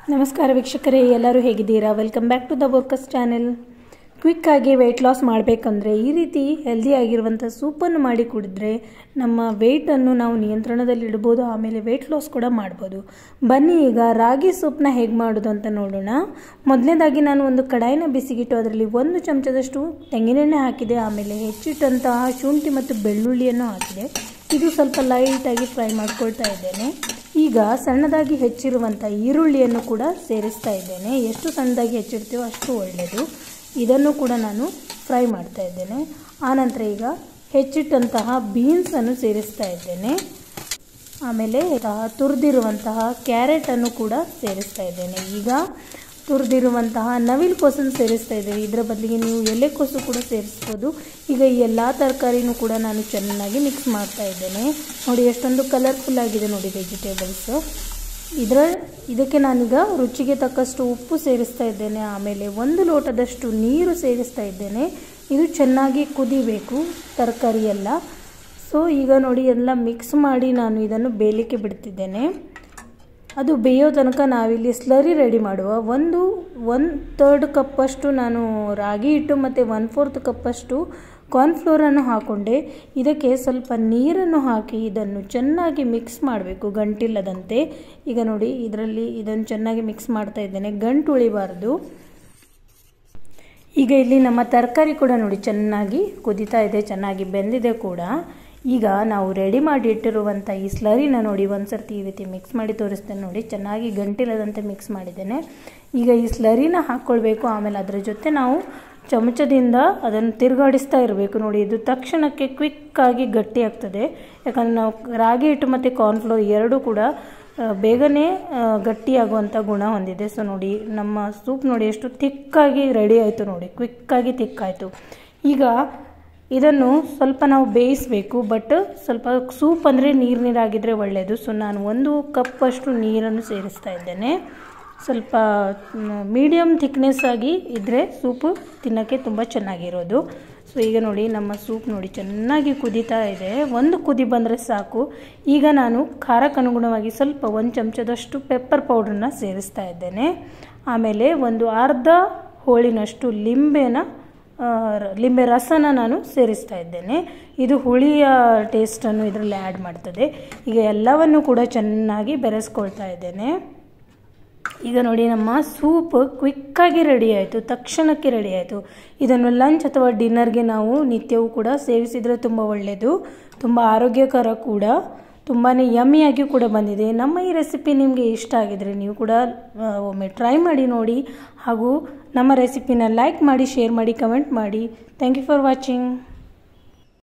ನಮಸ್ಕಾರ ವೀಕ್ಷಕರೇ ಎಲ್ಲರೂ ಹೇಗಿದ್ದೀರಾ ವೆಲ್ಕಮ್ ಬ್ಯಾಕ್ ಟು ದ ವರ್ಕಸ್ ಚಾನೆಲ್ ಕ್ವಿಕ್ಕಾಗಿ ವೆಯ್ಟ್ ಲಾಸ್ ಮಾಡಬೇಕಂದ್ರೆ ಈ ರೀತಿ ಹೆಲ್ದಿ ಆಗಿರುವಂಥ ಸೂಪನ್ನು ಮಾಡಿ ಕುಡಿದ್ರೆ ನಮ್ಮ ವೆಯ್ಟನ್ನು ನಾವು ನಿಯಂತ್ರಣದಲ್ಲಿ ಇಡ್ಬೋದು ಆಮೇಲೆ ವೆಯ್ಟ್ ಲಾಸ್ ಕೂಡ ಮಾಡ್ಬೋದು ಬನ್ನಿ ಈಗ ರಾಗಿ ಸೂಪ್ನ ಹೇಗೆ ಮಾಡೋದು ಅಂತ ನೋಡೋಣ ಮೊದಲನೇದಾಗಿ ನಾನು ಒಂದು ಕಡಾಯಿನ ಬಿಸಿಗಿಟ್ಟು ಅದರಲ್ಲಿ ಒಂದು ಚಮಚದಷ್ಟು ತೆಂಗಿನೆಣ್ಣೆ ಹಾಕಿದೆ ಆಮೇಲೆ ಹೆಚ್ಚಿಟ್ಟಂತಹ ಶುಂಠಿ ಮತ್ತು ಬೆಳ್ಳುಳ್ಳಿಯನ್ನು ಹಾಕಿದೆ ಇದು ಸ್ವಲ್ಪ ಲೈಟಾಗಿ ಫ್ರೈ ಮಾಡ್ಕೊಳ್ತಾ ಇದ್ದೇನೆ ಈಗ ಸಣ್ಣದಾಗಿ ಹೆಚ್ಚಿರುವಂಥ ಈರುಳ್ಳಿಯನ್ನು ಕೂಡ ಸೇರಿಸ್ತಾ ಇದ್ದೇನೆ ಎಷ್ಟು ಸಣ್ಣದಾಗಿ ಹೆಚ್ಚಿಡ್ತೀವೋ ಅಷ್ಟು ಒಳ್ಳೆಯದು ಇದನ್ನು ಕೂಡ ನಾನು ಫ್ರೈ ಮಾಡ್ತಾ ಇದ್ದೇನೆ ಆನಂತರ ಈಗ ಹೆಚ್ಚಿಟ್ಟಂತಹ ಬೀನ್ಸನ್ನು ಸೇರಿಸ್ತಾ ಇದ್ದೇನೆ ಆಮೇಲೆ ತುರಿದಿರುವಂತಹ ಕ್ಯಾರೆಟನ್ನು ಕೂಡ ಸೇರಿಸ್ತಾ ಇದ್ದೇನೆ ಈಗ ತುರಿದಿರುವಂತಹ ನವಿಲು ಕೋಸನ್ನು ಸೇರಿಸ್ತಾ ಇದ್ದೇವೆ ಇದರ ಬದಲಿಗೆ ನೀವು ಎಲೆಕೋಸು ಕೂಡ ಸೇರಿಸ್ಬೋದು ಈಗ ಈ ಎಲ್ಲ ತರಕಾರಿನೂ ಕೂಡ ನಾನು ಚೆನ್ನಾಗಿ ಮಿಕ್ಸ್ ಮಾಡ್ತಾ ಇದ್ದೇನೆ ನೋಡಿ ಎಷ್ಟೊಂದು ಕಲರ್ಫುಲ್ ಆಗಿದೆ ನೋಡಿ ವೆಜಿಟೇಬಲ್ಸ್ ಇದರ ಇದಕ್ಕೆ ನಾನೀಗ ರುಚಿಗೆ ತಕ್ಕಷ್ಟು ಉಪ್ಪು ಸೇರಿಸ್ತಾ ಇದ್ದೇನೆ ಆಮೇಲೆ ಒಂದು ಲೋಟದಷ್ಟು ನೀರು ಸೇರಿಸ್ತಾ ಇದ್ದೇನೆ ಇದು ಚೆನ್ನಾಗಿ ಕುದಿಬೇಕು ತರಕಾರಿ ಎಲ್ಲ ಸೊ ಈಗ ನೋಡಿ ಎಲ್ಲ ಮಿಕ್ಸ್ ಮಾಡಿ ನಾನು ಇದನ್ನು ಬೇಯಲಿಕ್ಕೆ ಬಿಡ್ತಿದ್ದೇನೆ ಅದು ಬೇಯೋ ತನಕ ನಾವಿಲ್ಲಿ ಸ್ಲರಿ ರೆಡಿ ಮಾಡುವ ಒಂದು ಒನ್ ತರ್ಡ್ ಕಪ್ಪಷ್ಟು ನಾನು ರಾಗಿ ಹಿಟ್ಟು ಮತ್ತು ಒನ್ ಫೋರ್ತ್ ಕಪ್ಪಷ್ಟು ಕಾರ್ನ್ಫ್ಲೋರನ್ನು ಹಾಕ್ಕೊಂಡೆ ಇದಕ್ಕೆ ಸ್ವಲ್ಪ ನೀರನ್ನು ಹಾಕಿ ಇದನ್ನು ಚೆನ್ನಾಗಿ ಮಿಕ್ಸ್ ಮಾಡಬೇಕು ಗಂಟಿಲ್ಲದಂತೆ ಈಗ ನೋಡಿ ಇದರಲ್ಲಿ ಇದನ್ನು ಚೆನ್ನಾಗಿ ಮಿಕ್ಸ್ ಮಾಡ್ತಾ ಇದ್ದೇನೆ ಗಂಟು ಉಳಿಬಾರ್ದು ಈಗ ಇಲ್ಲಿ ನಮ್ಮ ತರಕಾರಿ ಕೂಡ ನೋಡಿ ಚೆನ್ನಾಗಿ ಕುದೀತಾ ಇದೆ ಚೆನ್ನಾಗಿ ಬೆಂದಿದೆ ಕೂಡ ಈಗ ನಾವು ರೆಡಿ ಮಾಡಿ ಇಟ್ಟಿರುವಂಥ ಈ ಸ್ಲರಿನ ನೋಡಿ ಒಂದು ಸರ್ತಿ ಈ ರೀತಿ ಮಿಕ್ಸ್ ಮಾಡಿ ತೋರಿಸ್ತೇನೆ ನೋಡಿ ಚೆನ್ನಾಗಿ ಗಂಟಿಲ್ಲದಂತೆ ಮಿಕ್ಸ್ ಮಾಡಿದ್ದೇನೆ ಈಗ ಈ ಸ್ಲರಿನ ಹಾಕ್ಕೊಳ್ಬೇಕು ಆಮೇಲೆ ಅದರ ಜೊತೆ ನಾವು ಚಮಚದಿಂದ ಅದನ್ನು ತಿರುಗಾಡಿಸ್ತಾ ಇರಬೇಕು ನೋಡಿ ಇದು ತಕ್ಷಣಕ್ಕೆ ಕ್ವಿಕ್ಕಾಗಿ ಗಟ್ಟಿ ಆಗ್ತದೆ ಯಾಕಂದರೆ ನಾವು ರಾಗಿ ಹಿಟ್ಟು ಮತ್ತು ಕಾರ್ನ್ಫ್ಲೋರ್ ಎರಡೂ ಕೂಡ ಬೇಗನೆ ಗಟ್ಟಿಯಾಗುವಂಥ ಗುಣ ಹೊಂದಿದೆ ಸೊ ನೋಡಿ ನಮ್ಮ ಸೂಪ್ ನೋಡಿ ಎಷ್ಟು ತಿಕ್ಕಾಗಿ ರೆಡಿ ಆಯಿತು ನೋಡಿ ಕ್ವಿಕ್ಕಾಗಿ ತಿಕ್ಕಾಯಿತು ಈಗ ಇದನ್ನು ಸ್ವಲ್ಪ ನಾವು ಬೇಯಿಸಬೇಕು ಬಟ್ ಸ್ವಲ್ಪ ಸೂಪ್ ಅಂದರೆ ನೀರು ನೀರಾಗಿದ್ದರೆ ಒಳ್ಳೆಯದು ಸೊ ನಾನು ಒಂದು ಕಪ್ಪಷ್ಟು ನೀರನ್ನು ಸೇರಿಸ್ತಾ ಇದ್ದೇನೆ ಸ್ವಲ್ಪ ಮೀಡಿಯಮ್ ಥಿಕ್ನೆಸ್ ಆಗಿ ಇದ್ದರೆ ಸೂಪು ತಿನ್ನೋಕ್ಕೆ ತುಂಬ ಚೆನ್ನಾಗಿರೋದು ಸೊ ಈಗ ನೋಡಿ ನಮ್ಮ ಸೂಪ್ ನೋಡಿ ಚೆನ್ನಾಗಿ ಕುದೀತಾ ಇದೆ ಒಂದು ಕುದಿ ಬಂದರೆ ಸಾಕು ಈಗ ನಾನು ಖಾರಕ್ಕೆ ಅನುಗುಣವಾಗಿ ಸ್ವಲ್ಪ ಒಂದು ಚಮಚದಷ್ಟು ಪೆಪ್ಪರ್ ಪೌಡ್ರನ್ನ ಸೇರಿಸ್ತಾ ಇದ್ದೇನೆ ಆಮೇಲೆ ಒಂದು ಅರ್ಧ ಹೋಳಿನಷ್ಟು ಲಿಂಬೆನ ಲಿಂಬೆ ರಸನ ನಾನು ಸೇರಿಸ್ತಾ ಇದ್ದೇನೆ ಇದು ಹುಳಿಯ ಟೇಸ್ಟನ್ನು ಇದರಲ್ಲಿ ಆ್ಯಡ್ ಮಾಡ್ತದೆ ಈಗ ಎಲ್ಲವನ್ನು ಕೂಡ ಚೆನ್ನಾಗಿ ಬೆರೆಸ್ಕೊಳ್ತಾ ಇದ್ದೇನೆ ಈಗ ನೋಡಿ ನಮ್ಮ ಸೂಪ್ ಕ್ವಿಕ್ಕಾಗಿ ರೆಡಿ ಆಯಿತು ತಕ್ಷಣಕ್ಕೆ ರೆಡಿ ಆಯಿತು ಇದನ್ನು ಲಂಚ್ ಅಥವಾ ಡಿನ್ನರ್ಗೆ ನಾವು ನಿತ್ಯವೂ ಕೂಡ ಸೇವಿಸಿದರೆ ತುಂಬ ಒಳ್ಳೆಯದು ತುಂಬ ಆರೋಗ್ಯಕರ ಕೂಡ ತುಂಬಾ ಯಮ್ಮಿಯಾಗಿ ಕೂಡ ಬಂದಿದೆ ನಮ್ಮ ಈ ರೆಸಿಪಿ ನಿಮಗೆ ಇಷ್ಟ ಆಗಿದರೆ ನೀವು ಕೂಡ ಒಮ್ಮೆ ಟ್ರೈ ಮಾಡಿ ನೋಡಿ ಹಾಗೂ ನಮ್ಮ ರೆಸಿಪಿನ ಲೈಕ್ ಮಾಡಿ ಶೇರ್ ಮಾಡಿ ಕಮೆಂಟ್ ಮಾಡಿ ಥ್ಯಾಂಕ್ ಯು ಫಾರ್ ವಾಚಿಂಗ್